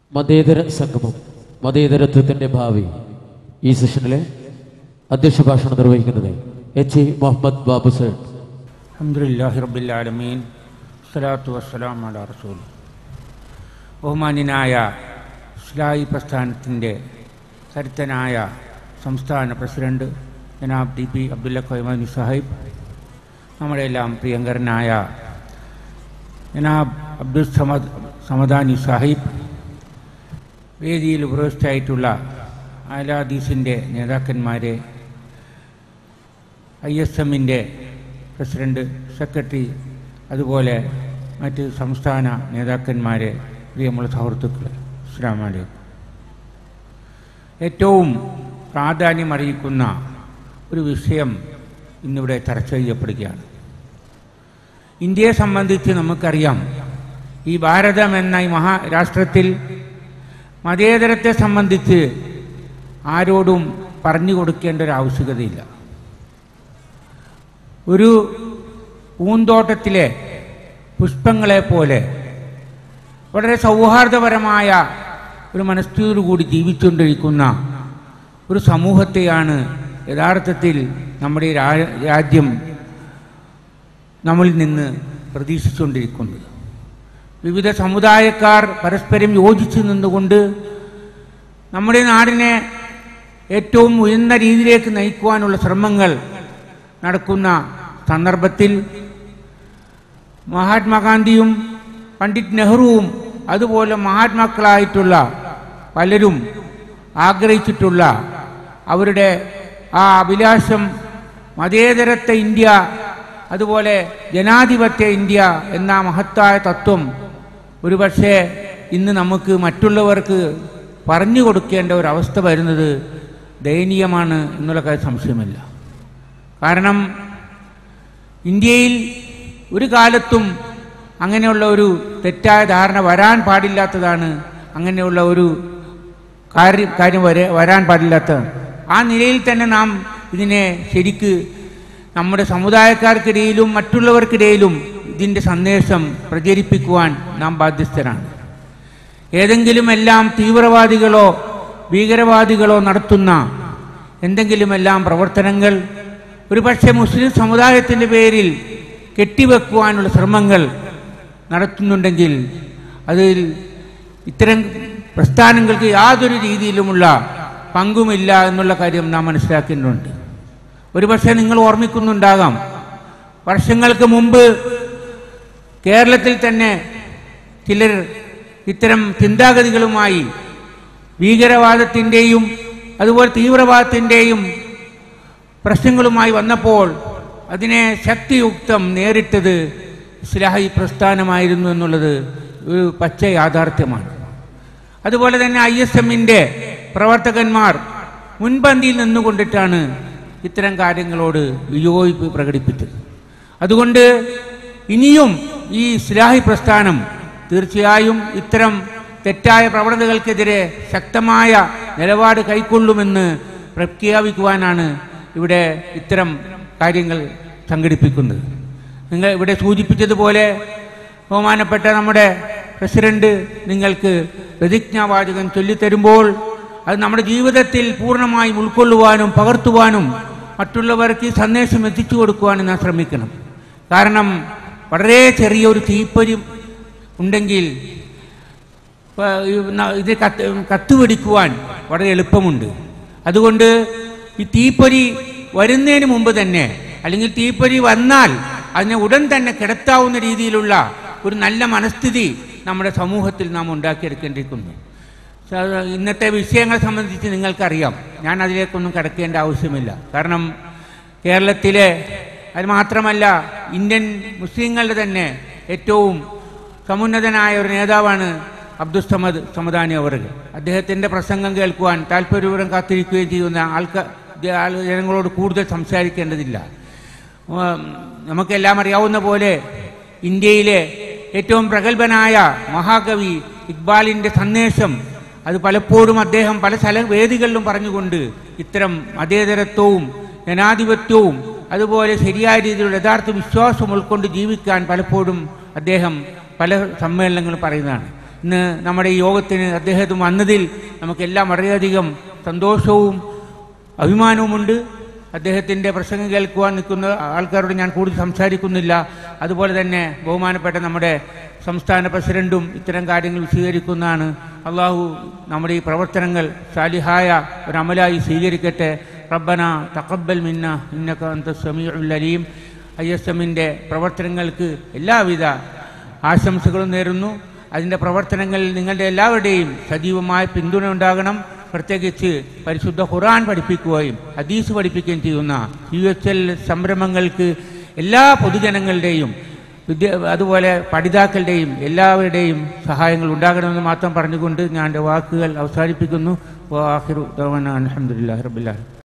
മതേതര സംഗമം മതേതരത്വത്തിന്റെ ഭാവി ഈ സെഷനിലെ അധ്യക്ഷ ഭാഷണം നിർവഹിക്കുന്നത് എച്ച് ഇ മുഹമ്മദ് ബാബു സേഡ് അലഹമുല്ലാഹി റബ്ബില്ലാലമീൻ സ്വലാത്തു വസ്സലാം അല റസൂൽ ബഹുമാന്യനായ ഇസ്ലായി പ്രസ്ഥാനത്തിൻ്റെ കരുത്തനായ സംസ്ഥാന പ്രസിഡന്റ് ജനാബ് ടി പി അബ്ദുല്ല ഖൈമാനി സാഹിബ് നമ്മുടെ എല്ലാം പ്രിയങ്കരനായ ജനാബ് അബ്ദുൽ സമദ് സമദാനി സാഹിബ് വേദിയിൽ ഉപരോഷ്ടായിട്ടുള്ള അലാദീസിൻ്റെ നേതാക്കന്മാരെ ഐ എസ് എമ്മിൻ്റെ പ്രസിഡന്റ് സെക്രട്ടറി അതുപോലെ മറ്റ് സംസ്ഥാന നേതാക്കന്മാരെ പ്രിയമുള്ള സുഹൃത്തുക്കളെ അസ്സാം വലൈക്കും ഏറ്റവും പ്രാധാന്യമറിയിക്കുന്ന ഒരു വിഷയം ഇന്നിവിടെ ചർച്ച ചെയ്യപ്പെടുകയാണ് ഇന്ത്യയെ സംബന്ധിച്ച് നമുക്കറിയാം ഈ ഭാരതം എന്ന ഈ മഹാരാഷ്ട്രത്തിൽ മതേതരത്തെ സംബന്ധിച്ച് ആരോടും പറഞ്ഞു കൊടുക്കേണ്ട ഒരു ആവശ്യകതയില്ല ഒരു പൂന്തോട്ടത്തിലെ പുഷ്പങ്ങളെ പോലെ വളരെ സൗഹാർദ്ദപരമായ ഒരു മനസ്ഥിതിയോടുകൂടി ജീവിച്ചുകൊണ്ടിരിക്കുന്ന ഒരു സമൂഹത്തെയാണ് യഥാർത്ഥത്തിൽ നമ്മുടെ ഈ രാ- രാജ്യം നമ്മളിൽ നിന്ന് പ്രതീക്ഷിച്ചുകൊണ്ടിരിക്കുന്നത് വിവിധ സമുദായക്കാർ പരസ്പരം യോജിച്ചു നിന്നുകൊണ്ട് നമ്മുടെ നാടിനെ ഏറ്റവും ഉയർന്ന രീതിയിലേക്ക് നയിക്കുവാനുള്ള ശ്രമങ്ങൾ നടക്കുന്ന സന്ദർഭത്തിൽ മഹാത്മാഗാന്ധിയും പണ്ഡിറ്റ് നെഹ്റുവും അതുപോലെ മഹാത്മാക്കളായിട്ടുള്ള പലരും ആഗ്രഹിച്ചിട്ടുള്ള അവരുടെ ആ അഭിലാഷം മതേതരത്തെ ഇന്ത്യ അതുപോലെ ജനാധിപത്യ ഇന്ത്യ എന്ന മഹത്തായ തത്വം ഒരുപക്ഷെ ഇന്ന് നമുക്ക് മറ്റുള്ളവർക്ക് പറഞ്ഞു കൊടുക്കേണ്ട ഒരവസ്ഥ വരുന്നത് ദയനീയമാണ് എന്നുള്ള കാര്യം സംശയമില്ല കാരണം ഇന്ത്യയിൽ ഒരു കാലത്തും അങ്ങനെയുള്ള ഒരു തെറ്റായ ധാരണ വരാൻ പാടില്ലാത്തതാണ് അങ്ങനെയുള്ള ഒരു കാര്യം കാര്യം വരെ വരാൻ പാടില്ലാത്തതാണ് ആ നിലയിൽ തന്നെ നാം ഇതിനെ ശരിക്ക് നമ്മുടെ സമുദായക്കാർക്കിടയിലും മറ്റുള്ളവർക്കിടയിലും ഇതിൻ്റെ സന്ദേശം പ്രചരിപ്പിക്കുവാൻ നാം ബാധ്യസ്ഥരാണ് ഏതെങ്കിലും എല്ലാം തീവ്രവാദികളോ ഭീകരവാദികളോ നടത്തുന്ന എന്തെങ്കിലുമെല്ലാം പ്രവർത്തനങ്ങൾ ഒരുപക്ഷെ മുസ്ലിം സമുദായത്തിൻ്റെ പേരിൽ കെട്ടിവെക്കുവാനുള്ള ശ്രമങ്ങൾ നടത്തുന്നുണ്ടെങ്കിൽ അതിൽ ഇത്തരം പ്രസ്ഥാനങ്ങൾക്ക് യാതൊരു രീതിയിലുമുള്ള പങ്കുമില്ല എന്നുള്ള കാര്യം നാം മനസ്സിലാക്കേണ്ടതുണ്ട് ഒരുപക്ഷെ നിങ്ങൾ ഓർമ്മിക്കുന്നുണ്ടാകാം വർഷങ്ങൾക്ക് മുമ്പ് കേരളത്തിൽ തന്നെ ചിലർ ഇത്തരം ചിന്താഗതികളുമായി ഭീകരവാദത്തിൻ്റെയും അതുപോലെ തീവ്രവാദത്തിൻ്റെയും പ്രശ്നങ്ങളുമായി വന്നപ്പോൾ അതിനെ ശക്തിയുക്തം നേരിട്ടത് ഇസ്ലാഹി പ്രസ്ഥാനമായിരുന്നു എന്നുള്ളത് ഒരു പച്ച യാഥാർത്ഥ്യമാണ് അതുപോലെ തന്നെ ഐ എസ് എമ്മിൻ്റെ പ്രവർത്തകന്മാർ മുൻപന്തിയിൽ നിന്നുകൊണ്ടിട്ടാണ് ഇത്തരം കാര്യങ്ങളോട് വിയോജിപ്പ് പ്രകടിപ്പിച്ചത് അതുകൊണ്ട് ഇനിയും ഈ ഇസ്ലാഹി പ്രസ്ഥാനം തീർച്ചയായും ഇത്തരം തെറ്റായ പ്രവണതകൾക്കെതിരെ ശക്തമായ നിലപാട് കൈക്കൊള്ളുമെന്ന് പ്രഖ്യാപിക്കുവാനാണ് ഇവിടെ ഇത്തരം കാര്യങ്ങൾ സംഘടിപ്പിക്കുന്നത് നിങ്ങൾ ഇവിടെ സൂചിപ്പിച്ചതുപോലെ ബഹുമാനപ്പെട്ട നമ്മുടെ പ്രസിഡന്റ് നിങ്ങൾക്ക് പ്രതിജ്ഞാവാചകം ചൊല്ലിത്തരുമ്പോൾ അത് നമ്മുടെ ജീവിതത്തിൽ പൂർണ്ണമായും ഉൾക്കൊള്ളുവാനും പകർത്തുവാനും മറ്റുള്ളവർക്ക് ഈ സന്ദേശം എത്തിച്ചു കൊടുക്കുവാനും നാം ശ്രമിക്കണം കാരണം വളരെ ചെറിയൊരു തീപ്പൊരി ഉണ്ടെങ്കിൽ ഇപ്പൊ ഈ ന- ഇത് കത്ത് കത്തുപിടിക്കുവാൻ വളരെ എളുപ്പമുണ്ട് അതുകൊണ്ട് ഈ തീപ്പൊരി വരുന്നതിന് മുമ്പ് തന്നെ അല്ലെങ്കിൽ തീപ്പൊരി വന്നാൽ അതിനെ ഉടൻ തന്നെ കിടത്താവുന്ന രീതിയിലുള്ള ഒരു നല്ല മനസ്ഥിതി നമ്മുടെ സമൂഹത്തിൽ നാം ഉണ്ടാക്കിയെടുക്കേണ്ടിയിരിക്കുന്നു സ- ഇന്നത്തെ വിഷയങ്ങളെ സംബന്ധിച്ച് നിങ്ങൾക്കറിയാം ഞാൻ അതിലേക്കൊന്നും കിടക്കേണ്ട ആവശ്യമില്ല കാരണം കേരളത്തിലെ അത് മാത്രമല്ല ഇന്ത്യൻ മുസ്ലിങ്ങളുടെ തന്നെ ഏറ്റവും സമുന്നതനായ ഒരു നേതാവാണ് അബ്ദുൽ സമദ് സമദാനി അവർ അദ്ദേഹത്തിൻ്റെ പ്രസംഗം കേൾക്കുവാൻ താല്പര്യപൂർവ്വം കാത്തിരിക്കുകയും ചെയ്യുന്ന ആൾക്കാർ ജനങ്ങളോട് കൂടുതൽ സംസാരിക്കേണ്ടതില്ല ഉം, നമുക്കെല്ലാം അറിയാവുന്ന പോലെ ഇന്ത്യയിലെ ഏറ്റവും പ്രഗത്ഭനായ മഹാകവി ഇക്ബാലിൻ്റെ സന്ദേശം അത് പലപ്പോഴും അദ്ദേഹം പല സ്ഥല വേദികളിലും പറഞ്ഞുകൊണ്ട് ഇത്തരം മതേതരത്വവും ജനാധിപത്യവും അതുപോലെ ശരിയായ രീതിയിലുള്ള യഥാർത്ഥ വിശ്വാസം ഉൾക്കൊണ്ട് ജീവിക്കാൻ പലപ്പോഴും അദ്ദേഹം പല സമ്മേളനങ്ങളും പറയുന്നതാണ് ഇന്ന് നമ്മുടെ ഈ യോഗത്തിന് അദ്ദേഹം വന്നതിൽ നമുക്കെല്ലാം വളരെയധികം സന്തോഷവും അഭിമാനവുമുണ്ട് അദ്ദേഹത്തിൻ്റെ പ്രസംഗം കേൾക്കുവാൻ നിൽക്കുന്ന ആൾക്കാരോട് ഞാൻ കൂടുതൽ സംസാരിക്കുന്നില്ല അതുപോലെ തന്നെ ബഹുമാനപ്പെട്ട നമ്മുടെ സംസ്ഥാന പ്രസിഡന്റും ഇത്തരം കാര്യങ്ങൾ വിശദീകരിക്കുന്നതാണ് അള്ളാഹു നമ്മുടെ ഈ പ്രവർത്തനങ്ങൾ സാലിഹായ ഒരു അമലായി സ്വീകരിക്കട്ടെ റബ്ബന തക്കബൽ മിന്ന ഇന്നക അന്ത സമീഉൽ അലീം ഐ എസ് എമ്മിൻ്റെ പ്രവർത്തനങ്ങൾക്ക് എല്ലാവിധ ആശംസകളും നേരുന്നു അതിൻ്റെ പ്രവർത്തനങ്ങളിൽ നിങ്ങളുടെ എല്ലാവരുടെയും സജീവമായ പിന്തുണ ഉണ്ടാകണം പ്രത്യേകിച്ച് പരിശുദ്ധ ഖുർആൻ പഠിപ്പിക്കുകയും ഹദീസ് പഠിപ്പിക്കുകയും ചെയ്യുന്ന യു എച്ച് എൽ സംരംഭങ്ങൾക്ക് എല്ലാ പൊതുജനങ്ങളുടെയും വിദ്യ അതുപോലെ പഠിതാക്കളുടെയും എല്ലാവരുടെയും സഹായങ്ങൾ ഉണ്ടാകണമെന്ന് മാത്രം പറഞ്ഞുകൊണ്ട് ഞാൻ എൻ്റെ വാക്കുകൾ അവസാനിപ്പിക്കുന്നു വാഹിറു അലഹമുല്ലാ റബില്ലാ